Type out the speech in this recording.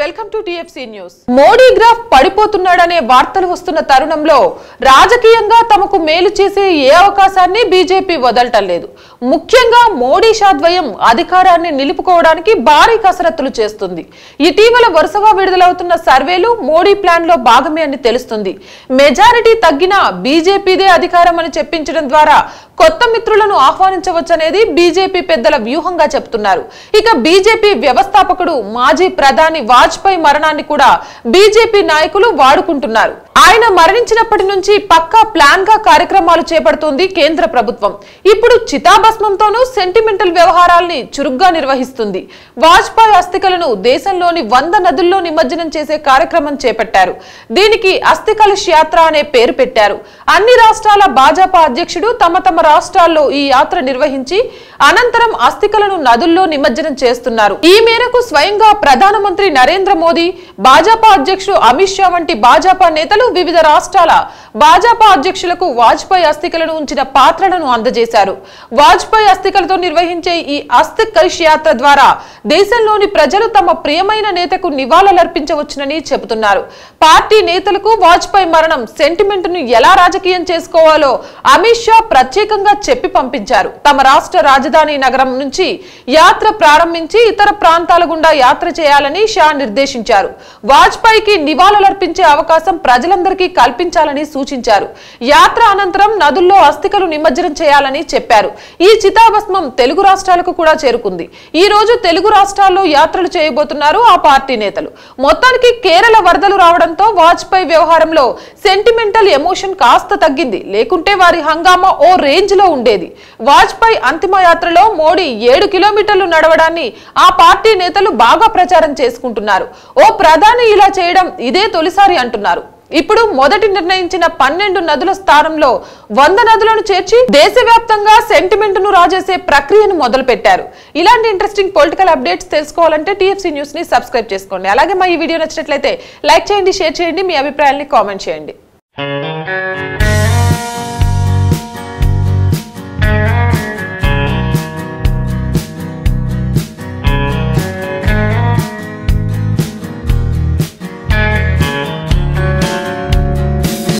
welcome to TFC news Modi graph పడిపోతున్నాడనే వార్తలు వస్తున్న తరుణంలో రాజకీయంగా తమకు మేలు చేసే ఏ అవకాశాన్ని బీజేపీ వదలటం లేదు ముఖ్యంగా మోడీ షాద్వయం అధికారాన్ని నిలుపుకోవడానికి భారీ కసరత్తులు చేస్తుంది ఇటీవల వరుసగా విడుదలవుతున్న సర్వేలు మోడీ ప్లాన్ లో భాగమే అని తెలుస్తుంది మెజారిటీ తగ్గినా బీజేపీదే అధికారం అని చెప్పించడం ద్వారా కొత్త మిత్రులను ఆహ్వానించవచ్చనేది బీజేపీ పెద్దల వ్యూహంగా చెప్తున్నారు ఇక బీజేపీ వ్యవస్థాపకుడు మాజీ ప్రధాని వాజ్పేయి మరణాన్ని కూడా బీజేపీ నాయకులు వాడుకుంటున్నారు ఆయన మరణించినప్పటి నుంచి పక్కా ప్లాన్ గా కార్యక్రమాలు చేపడుతోంది కేంద్ర ప్రభుత్వం ఇప్పుడు చితాభస్మంతోనూ సెంటిమెంటల్ వ్యవహారాల్ని చురుగ్గా నిర్వహిస్తుంది వాజ్పేయి అస్థికలను దేశంలోని వంద నదుల్లో నిమజ్జనం చేసే కార్యక్రమం చేపట్టారు దీనికి అస్థి కలశ్ యాత్ర అనే పేరు పెట్టారు అన్ని రాష్ట్రాల భాజపా అధ్యక్షుడు తమ తమ రాష్ట్రాల్లో ఈ యాత్ర నిర్వహించి అనంతరం అస్థికలను నదుల్లో నిమజ్జనం చేస్తున్నారు ఈ మేరకు స్వయంగా ప్రధానమంత్రి నరేంద్ర మోదీ భాజపా అధ్యక్షుడు అమిత్ షా వంటి భాజపా నేతలు వివిధ రాష్ట్రాల భాజపా అధ్యక్షులకు వాజ్పేయి అస్థికలను ఉంచిన పాత్రలను అందజేశారు వాజ్పేయి అస్థికలతో నిర్వహించే ఈ అస్థి కలశ్ యాత్ర ద్వారా దేశంలోని ప్రజలు తమ ప్రియమైన నేతకు నివాళులర్పించవచ్చునని చెబుతున్నారు పార్టీ నేతలకు వాజ్పేయి మరణం సెంటిమెంట్ ను ఎలా రాజకీయం చేసుకోవాలో అమిత్ షా ప్రత్యేకంగా చెప్పి పంపించారు తమ రాష్ట్ర రాజధాని నగరం నుంచి యాత్ర ప్రారంభించి ఇతర ప్రాంతాల గుండా యాత్ర చేయాలని షా నిర్దేశించారు వాజ్పేయికి నివాళులర్పించే అవకాశం ప్రజలందరికీ కల్పించాలని సూచించారు యాత్ర అనంతరం నదుల్లో అస్థికలు నిమజ్జనం చేయాలని చెప్పారు ఈ చితాభస్మం తెలుగు రాష్ట్రాలకు కూడా చేరుకుంది ఈ రోజు తెలుగు రాష్ట్రాల్లో యాత్రలు చేయబోతున్నారు ఆ పార్టీ నేతలు మొత్తానికి కేరళ వరదలు రావడంతో వాజ్పేయి వ్యవహారంలో సెంటిమెంటల్ ఎమోషన్ కాస్త తగ్గింది లేకుంటే వారి హంగామా ఓ రేంజ్ లో ఉండేది వాజ్పేయి అంతిమ యాత్రలో మోడీ ఏడు కిలోమీటర్లు నడవడాన్ని ఆ పార్టీ నేతలు బాగా ప్రచారం చేసుకుంటున్నారు ఓ ప్రధాని ఇలా చేయడం ఇదే తొలిసారి అంటున్నారు ఇప్పుడు మొదటి నిర్ణయించిన పన్నెండు నదుల స్థానంలో వంద నదులను చేర్చి దేశవ్యాప్తంగా సెంటిమెంట్ ను రాజేసే ప్రక్రియను మొదలు పెట్టారు ఇలాంటి ఇంట్రెస్టింగ్ పొలిటికల్ అప్డేట్స్ తెలుసుకోవాలంటే టీఎఫ్సీ న్యూస్ ని సబ్స్క్రైబ్ చేసుకోండి అలాగే మా ఈ వీడియో నచ్చినట్లయితే లైక్ చేయండి షేర్ చేయండి మీ అభిప్రాయాల్ని కామెంట్ చేయండి